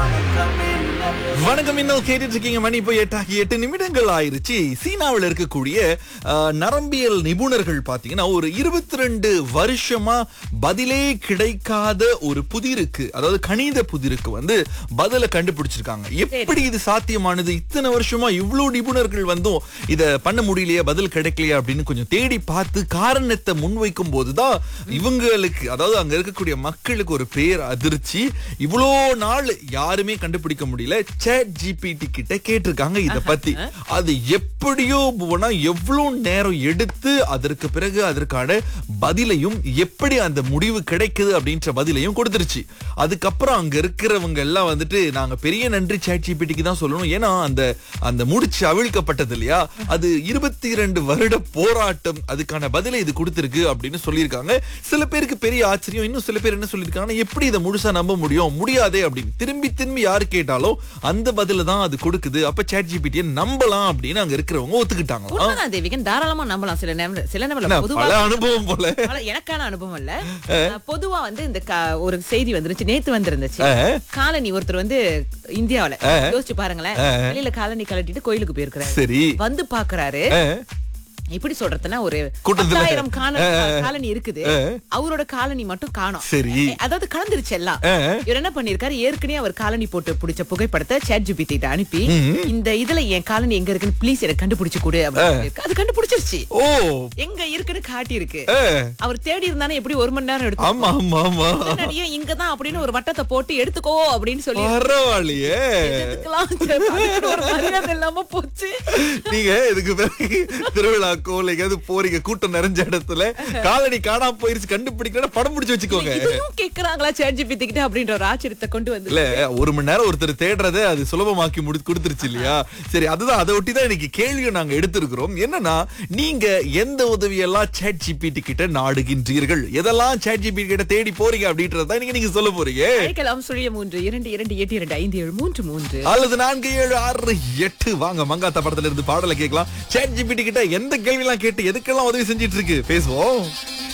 வணக்கம் இன்னும் கேட்டுட்டு இருக்கீங்க மணி இப்போ எட்டாகி எட்டு நிமிடங்கள் ஆயிருச்சு சீனாவில் இருக்கக்கூடிய அஹ், நரம்பியல் நிபுணர்கள் பாத்தீங்கன்னா ஒரு இருபத்தி ரெண்டு வருஷமா பதிலே கிடைக்காத ஒரு புதிருக்கு அதாவது கணித புதிருக்கு வந்து பதில கண்டுபிடிச்சிருக்காங்க எப்படி இது சாத்தியமானது இத்தனை வருஷமா இவ்வளவு நிபுணர்கள் வந்தும் இத பண்ண முடியலையே பதில் கிடைக்கலையா அப்படின்னு கொஞ்சம் தேடி பார்த்து காரணத்தை முன்வைக்கும் போதுதான் இவங்களுக்கு அதாவது அங்க இருக்கக்கூடிய மக்களுக்கு ஒரு பேர் அதிர்ச்சி இவ்வளோ நாள் யாருமே கண்டுபிடிக்க முடியல சேட் ஜிபிடி கிட்ட கேட்டிருக்காங்க இத பத்தி அது எப்படியோ போனா எவ்வளவு நேரம் எடுத்து அதற்கு பிறகு அதற்கான பதிலையும் எப்படி அந்த முடிவு கிடைக்குது அப்படின்ற பதிலையும் கொடுத்துருச்சு அதுக்கப்புறம் அங்க இருக்கிறவங்க எல்லாம் வந்துட்டு நாங்க பெரிய நன்றி சேட் ஜிபிடிக்கு தான் சொல்லணும் ஏன்னா அந்த அந்த முடிச்சு அவிழ்க்கப்பட்டது இல்லையா அது இருபத்தி ரெண்டு வருட போராட்டம் அதுக்கான பதிலை இது கொடுத்திருக்கு அப்படின்னு சொல்லியிருக்காங்க சில பேருக்கு பெரிய ஆச்சரியம் இன்னும் சில பேர் என்ன சொல்லியிருக்காங்கன்னா எப்படி இதை முழுசா நம்ப முடியும் முடியாதே அப்படின்னு திரும்பி திரும்பி யாரு கேட்டாலும் அந்த பதில தான் அது கொடுக்குது அப்ப சேட் ஜிபிடியை நம்பலாம் அப்படின்னு அங்க இருக்கிறவங்க ஒத்துக்கிட்டாங்க உண்மைதான் தேவிகன் தாராளமா நம்பலாம் சில நேரம் சில நேரம் என்ன, பொதுவா பல அனுபவம் போல பல- எனக்கான அனுபவம் இல்ல அஹ், பொதுவா வந்து இந்த க- ஒரு செய்தி வந்துருச்சு நேத்து வந்திருந்துச்சு அஹ். காலனி ஒருத்தர் வந்து இந்தியாவுல யோசிச்சு பாருங்களேன் வெளியில காலனி கழட்டிட்டு கோயிலுக்கு போயிருக்கிறாரு சரி வந்து பாக்குறாரு அஹ், எப்படி சொல்றதுன்னா ஒரு கூட்டத்துல- பத்தாயிரம் காண- காலனி இருக்குது அவரோட காலனி மட்டும் காணோம் சரி அதாவது கலந்துருச்சு எல்லாம் அஹ். இவர் என்ன பண்ணிருக்காரு ஏற்கனவே அவர் காலனி போட்டு பிடிச்ச புகைப்படத்தை சேட் ஜிபிடி அனுப்பி இந்த இதுல என் காலனி எங்க இருக்குன்னு ப்ளீஸ் எனக்கு கண்டுபிடிச்சு கொடு அப்படின்னு சொல்லியிருக்கு. அது கண்டுபிடிச்சிருச்சு ஓ எங்க இருக்குன்னு காட்டி இருக்கு அஹ், அவர் தேடி இருந்தானே எப்படி ஒரு மணி நேரம் எடுத்து ஆமா ஆமா ஆமா உடனடியே இங்கதான் அப்படின்னு ஒரு வட்டத்தை போட்டு எடுத்துக்கோ அப்படின்னு சொல்லி பரவாயில்லையே எடுத்துக்கலாம். சரி, அதுக்கு ஒரு மரியாதை இல்லாம போச்சு நீங்க இதுக்கு பிறகு திருவிழாக்கோ இல்ல எங்கேயாவது போறீங்க கூட்டம் நிறைஞ்ச இடத்துல காலனி காணாம போயிருச்சு கண்டுபிடிக்கணும் படம் பிடிச்சு வச்சுக்கோங்க இதையும் கேக்குறாங்களா சேட் ஜிபிடி கிட்ட அப்படின்ற ஒரு ஆச்சரியத்தை கொண்டு வந்து இல்ல ஒரு மணி நேரம் ஒருத்தர் தேடுறதை அது சுலபமாக்கி முடி கொடுத்துருச்சு இல்லையா சரி அதுதான் அதை ஒட்டி தான் இன்னைக்கு கேள்வியை நாங்க எடுத்திருக்கிறோம் என்னன்னா நீங்க எந்த உதவியெல்லாம் சேட் ஜிபிடி கிட்ட நாடுகின்றீர்கள் எதெல்லாம் சேட் ஜிபிடி கிட்ட தேடி போறீங்க அப்படின்றத நீங்க நீங்க சொல்ல போறீங்க அழைக்கலாம் சுழிய மூன்று இரண்டு இரண்டு எட்டு இரண்டு ஐந்து ஏழு மூன்று மூன்று அல்லது நான்கு ஏழு ஆறு எட்டு வாங்க மங்காத்தா படத்துல இருந்து பாடலை கேட்கலாம் சேட் ஜிபிடி கிட்ட எந்த கேள்வி எல்லாம் கேட்டு எதுக்கெல்லாம் உதவி செஞ்சிட்டு இருக்கு பேசுவோம்